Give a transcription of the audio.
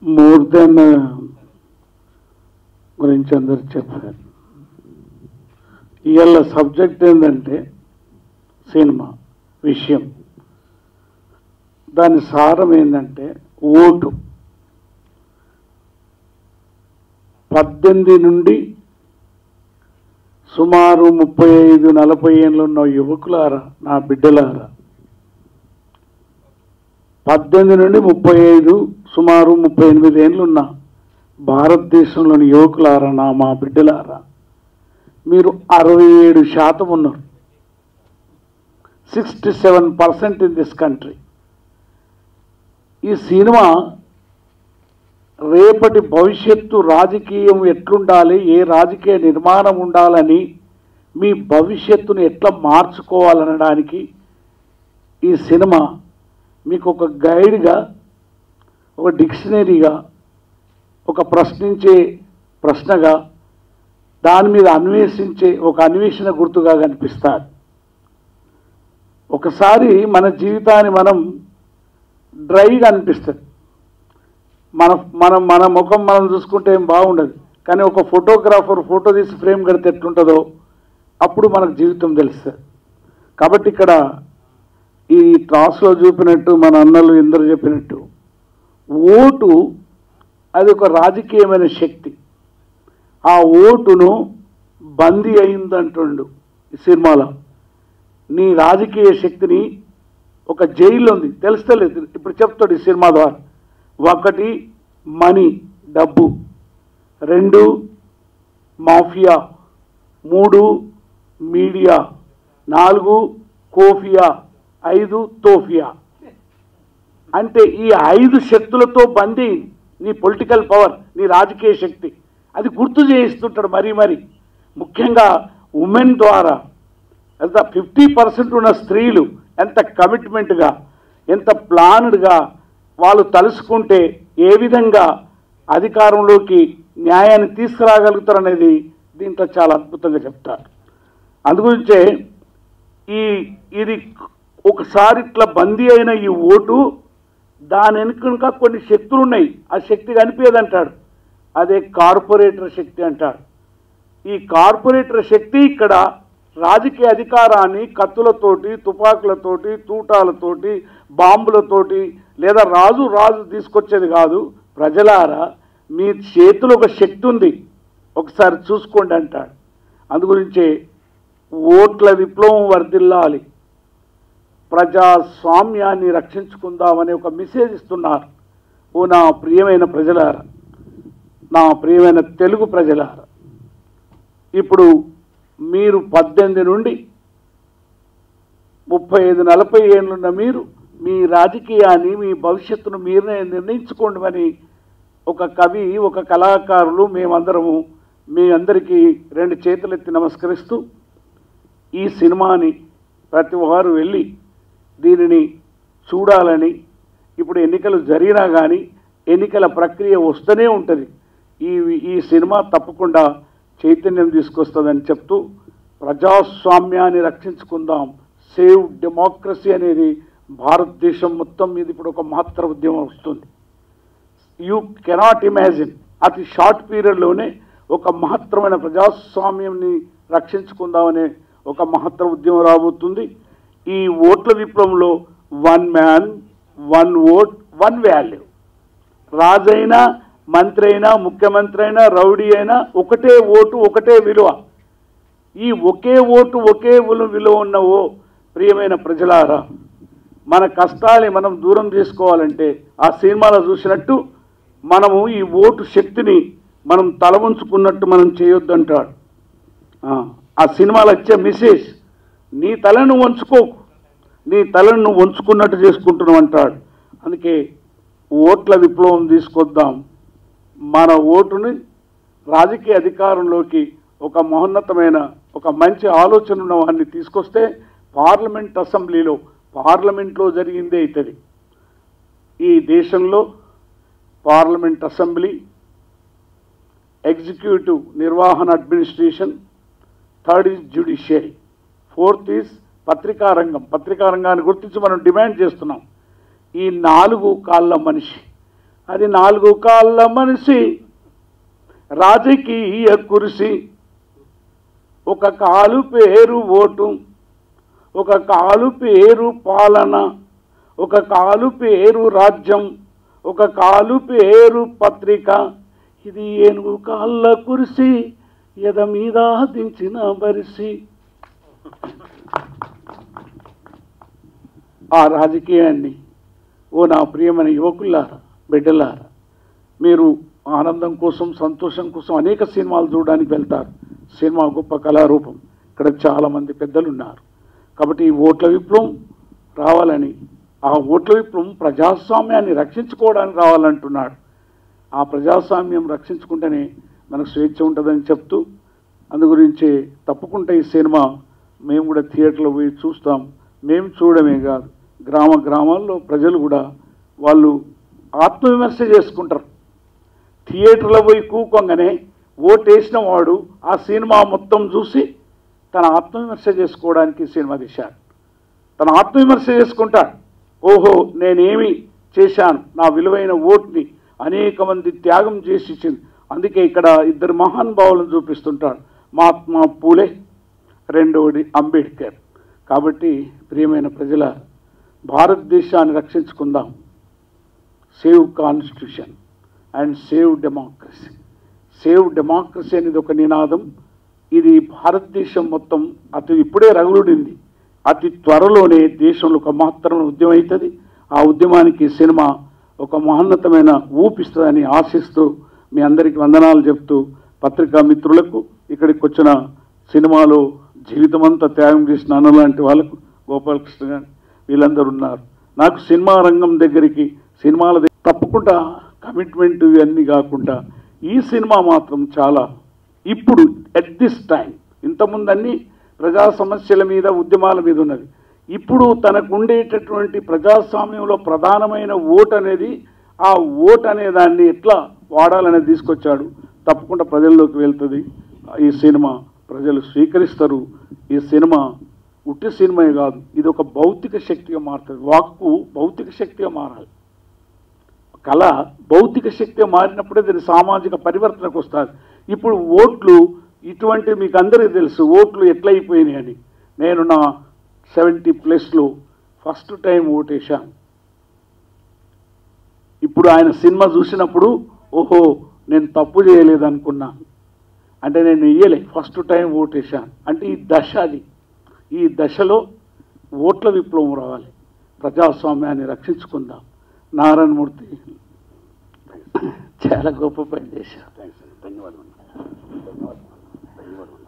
more than గురించి అందరు చెప్పారు ఇవాళ సబ్జెక్ట్ ఏంటంటే సినిమా విషయం దాని సారం ఏంటంటే ఓటు పద్దెనిమిది నుండి సుమారు ముప్పై ఐదు నలభై ఏళ్ళు ఉన్న యువకులారా నా బిడ్డలారా పద్దెనిమిది నుండి ముప్పై ఐదు సుమారు ముప్పై ఎనిమిది ఏళ్ళు ఉన్న భారతదేశంలోని యువకులారా నా మా బిడ్డలారా మీరు అరవై ఏడు శాతం ఉన్నారు sixty seven percent in this country ఈ సినిమా రేపటి భవిష్యత్తు రాజకీయం ఎట్లుండాలి ఏ రాజకీయ నిర్మాణం ఉండాలని మీ భవిష్యత్తును ఎట్లా మార్చుకోవాలనడానికి ఈ సినిమా మీకు ఒక గైడ్గా ఒక డిక్షనరీగా ఒక ప్రశ్నించే ప్రశ్నగా దాని మీద అన్వేషించే ఒక అన్వేషణ గుర్తుగా కనిపిస్తాడు ఒకసారి మన జీవితాన్ని మనం డ్రైగా అనిపిస్తుంది మన మనం మన ముఖం మనం చూసుకుంటే ఏం బాగుండదు కానీ ఒక ఫోటోగ్రాఫర్ ఫోటో తీసి ఫ్రేమ్ కడితే ఎట్లుంటుందో అప్పుడు మనకు జీవితం తెలుస్తుంది కాబట్టి ఇక్కడ ఈ క్లాస్లో చూపినట్టు మన అన్నలు ఇందరు చెప్పినట్టు ఓటు అది ఒక రాజకీయమైన శక్తి ఆ ఓటును బందీ అయిందంటుండు ఈ సినిమాలో నీ రాజకీయ శక్తిని ఒక జైలు ఉంది తెలుస్తలేదు ఇప్పుడు చెప్తాడు ఈ సినిమా ద్వారా ఒకటి మనీ డబ్బు రెండు మాఫియా మూడు మీడియా నాలుగు కోఫియా ఐదు తోఫియా అంటే ఈ ఐదు శక్తులతో బందీ నీ పొలిటికల్ పవర్ నీ రాజకీయ శక్తి అది గుర్తు చేయిస్తుంటాడు మరీ మరీ ముఖ్యంగా ఉమెన్ ద్వారా ఎంత ఫిఫ్టీ పర్సెంట్ ఉన్న స్త్రీలు ఎంత కమిట్మెంట్గా ఎంత ప్లాన్డ్గా వాళ్ళు తలుసుకుంటే ఏ విధంగా అధికారంలోకి న్యాయాన్ని తీసుకురాగలుగుతారు అనేది దీంట్లో చాలా అద్భుతంగా చెప్తారు అందుగురించే ఈ ఇది ఒకసారి ఇట్లా బందీ అయిన ఈ ఓటు దాని వెనుక కొన్ని శక్తులు ఉన్నాయి ఆ శక్తి కనిపించదంటాడు అదే కార్పొరేటర్ శక్తి అంటాడు ఈ కార్పొరేటర్ శక్తి ఇక్కడ రాజకీయ అధికారాన్ని కత్తులతోటి తుపాకులతోటి తూటాలతోటి బాంబులతోటి లేదా రాజు రాజు తీసుకొచ్చేది కాదు ప్రజలారా మీ చేతిలో ఒక శక్తి ఉంది ఒకసారి చూసుకోండి అంటాడు అందుగురించే ఓట్ల విప్లవం వర్ధిల్లాలి ప్రజాస్వామ్యాన్ని రక్షించుకుందామని ఒక మెసేజ్ ఇస్తున్నారు ఓ నా ప్రియమైన ప్రజలారా నా ప్రియమైన తెలుగు ప్రజలారా ఇప్పుడు మీరు పద్దెనిమిది నుండి ముప్పై ఐదు నలభై ఏళ్ళున్న మీరు మీ రాజకీయాన్ని మీ భవిష్యత్తును మీరే నిర్ణయించుకోండి అని ఒక కవి ఒక కళాకారులు మేమందరము మీ అందరికీ రెండు చేతులెత్తి నమస్కరిస్తూ ఈ సినిమాని ప్రతి వారు వెళ్ళి దీనిని చూడాలని ఇప్పుడు ఎన్నికలు జరిగినా కానీ ఎన్నికల ప్రక్రియ వస్తూనే ఉంటుంది ఈ ఈ సినిమా తప్పకుండా చైతన్యం తీసుకొస్తుందని చెప్తూ ప్రజాస్వామ్యాన్ని రక్షించుకుందాం సేవ్ డెమోక్రసీ అనేది భారతదేశం మొత్తం మీద ఇప్పుడు ఒక మహత్తర ఉద్యమం వస్తుంది యూ కెనాట్ ఇమాజిన్ అతి షార్ట్ పీరియడ్లోనే ఒక మహత్తరమైన ప్రజాస్వామ్యంని రక్షించుకుందామనే ఒక మహత్తర ఉద్యమం రాబోతుంది ఈ ఓట్ల విప్లవంలో one man one vote one value రాజైనా మంత్రి అయినా ముఖ్యమంత్రి అయినా రౌడీ అయినా ఒకటే ఓటు ఒకటే విలువ ఈ ఒకే ఓటు ఒకే విలు- విలువ ఉన్న ఓ ప్రియమైన ప్రజలారా మన కష్టాన్ని మనం దూరం చేసుకోవాలంటే ఆ సినిమాలో చూసినట్టు మనము ఈ ఓటు శక్తిని మనం తల ఉంచుకున్నట్టు మనం చేయొద్దంటాడు ఆ, ఆ సినిమాలో వచ్చే మెసేజ్ నీ తలను వంచుకోకు నీ తలను నువ్వు వంచుకున్నట్టు చేసుకుంటున్నావు అంటాడు అందుకే ఓట్ల విప్లవం తీసుకొద్దాం మన ఓటుని రాజకీయ అధికారంలోకి ఒక మహోన్నతమైన ఒక మంచి ఆలోచన ఉన్న వాడిని తీసుకొస్తే పార్లమెంట్ అసెంబ్లీలో పార్లమెంట్లో జరిగిందే అవుతుంది ఈ దేశంలో పార్లమెంట్ అసెంబ్లీ ఎగ్జిక్యూటివ్ నిర్వహణ administration third is judiciary fourth is పత్రికా రంగం పత్రికా రంగాన్ని గుర్తించి మనం డిమాండ్ చేస్తున్నాం ఈ నాలుగు కాళ్ళ మనిషి అది నాలుగు కాళ్ళ మనిషి రాజకీయ కురిసి ఒక కాలు పేరు ఓటు ఒక కాలు పేరు పాలన ఒక కాలు పేరు రాజ్యం ఒక కాలు పేరు పత్రిక ఇది ఏనుగు కాళ్ళ కురిసి ఎద మీద దించిన బరిసి ఆ రాజకీయాన్ని ఓ నా ప్రియమైన యువకులారా బిడ్డలారా మీరు ఆనందం కోసం సంతోషం కోసం అనేక సినిమాలు చూడడానికి వెళ్తారు సినిమా గొప్ప కళారూపం ఇక్కడ చాలామంది పెద్దలు ఉన్నారు కాబట్టి ఈ ఓట్ల విప్లవం రావాలని ఆ ఓట్ల విప్లవం ప్రజాస్వామ్యాన్ని రక్షించుకోవడానికి రావాలంటున్నాడు ఆ ప్రజాస్వామ్యం రక్షించుకుంటేనే మనకు స్వేచ్ఛ ఉంటుందని చెప్తూ అందు గురించి తప్పకుండా ఈ సినిమా మేము కూడా థియేటర్లో పోయి చూస్తాం మేము చూడమే కాదు గ్రామ గ్రామాల్లో ప్రజలు కూడా వాళ్ళు ఆత్మవిమర్శ చేసుకుంటారు థియేటర్లో పోయి కూకోగానే ఓటేసిన వాడు ఆ సినిమా మొత్తం చూసి తన ఆత్మవిమర్శ చేసుకోవడానికి ఈ సినిమా తీశాడు తన ఆత్మవిమర్శ చేసుకుంటాడు ఓహో నేనేమి చేశాను నా విలువైన ఓట్ని అనేక మంది త్యాగం చేసి ఇచ్చింది అందుకే ఇక్కడ ఇద్దరు మహానుభావులను చూపిస్తుంటాడు మహాత్మా పూలే రెండవది అంబేద్కర్ కాబట్టి ప్రియమైన ప్రజల భారతదేశాన్ని రక్షించుకుందాం save constitution and save democracy save democracy అనేది ఒక నినాదం ఇది భారతదేశం మొత్తం అతి ఇప్పుడే రగులుడింది అతి త్వరలోనే దేశంలో ఒక మహత్తరమైన ఉద్యమం అవుతుంది ఆ ఉద్యమానికి సినిమా ఒక మహోన్నతమైన ఊపిస్తుందని ఆశిస్తూ మీ అందరికీ వందనాలు చెప్తూ పత్రికా మిత్రులకు ఇక్కడికి వచ్చిన సినిమాలో జీవితమంతా త్యాగం చేసిన అన్న లాంటి వాళ్ళకు గోపాలకృష్ణ గారు వీళ్ళందరూ ఉన్నారు నాకు సినిమా రంగం దగ్గరికి సినిమాల దగ్గర తప్పకుండా కమిట్మెంట్ ఇవన్నీ కాకుండా ఈ సినిమా మాత్రం చాలా ఇప్పుడు ఎట్ దిస్ టైం ఇంతకుముందు అన్ని ప్రజా సమస్యల మీద ఉద్యమాల మీద ఉన్నది ఇప్పుడు తనకు ఉండేటటువంటి ప్రజాస్వామ్యంలో ప్రధానమైన ఓట్ అనేది ఆ ఓట్ అనే దాన్ని ఎట్లా వాడాలనేది తీసుకొచ్చాడు తప్పకుండా ప్రజల్లోకి వెళ్తుంది ఈ సినిమా ప్రజలు స్వీకరిస్తారు ఈ సినిమా ఉట్టి సినిమా కాదు ఇది ఒక భౌతిక శక్తిగా మారుతుంది వాక్కు భౌతిక శక్తిగా మారాలి కళ భౌతిక శక్తిగా మారినప్పుడే దీని సామాజిక పరివర్తనకు వస్తుంది ఇప్పుడు ఓట్లు ఇటువంటి మీకు అందరికీ తెలుసు ఓట్లు ఎట్లయిపోయినాయి అని నేను నా సెవెంటీ ప్లస్లో ఫస్ట్ టైం ఓటేశాను ఇప్పుడు ఆయన సినిమా చూసినప్పుడు ఓహో నేను తప్పు చేయలేదు అనుకున్నాను అంటే నేను వెయ్యలే ఫస్ట్ టైం ఓటేశాను అంటే ఈ దశ అది ఈ దశలో ఓట్ల విప్లవం రావాలి ప్రజాస్వామ్యాన్ని రక్షించుకుందాం నారాయణమూర్తి చాలా గొప్ప పని చేశారు ధన్యవాదాలు ధన్యవాదాలు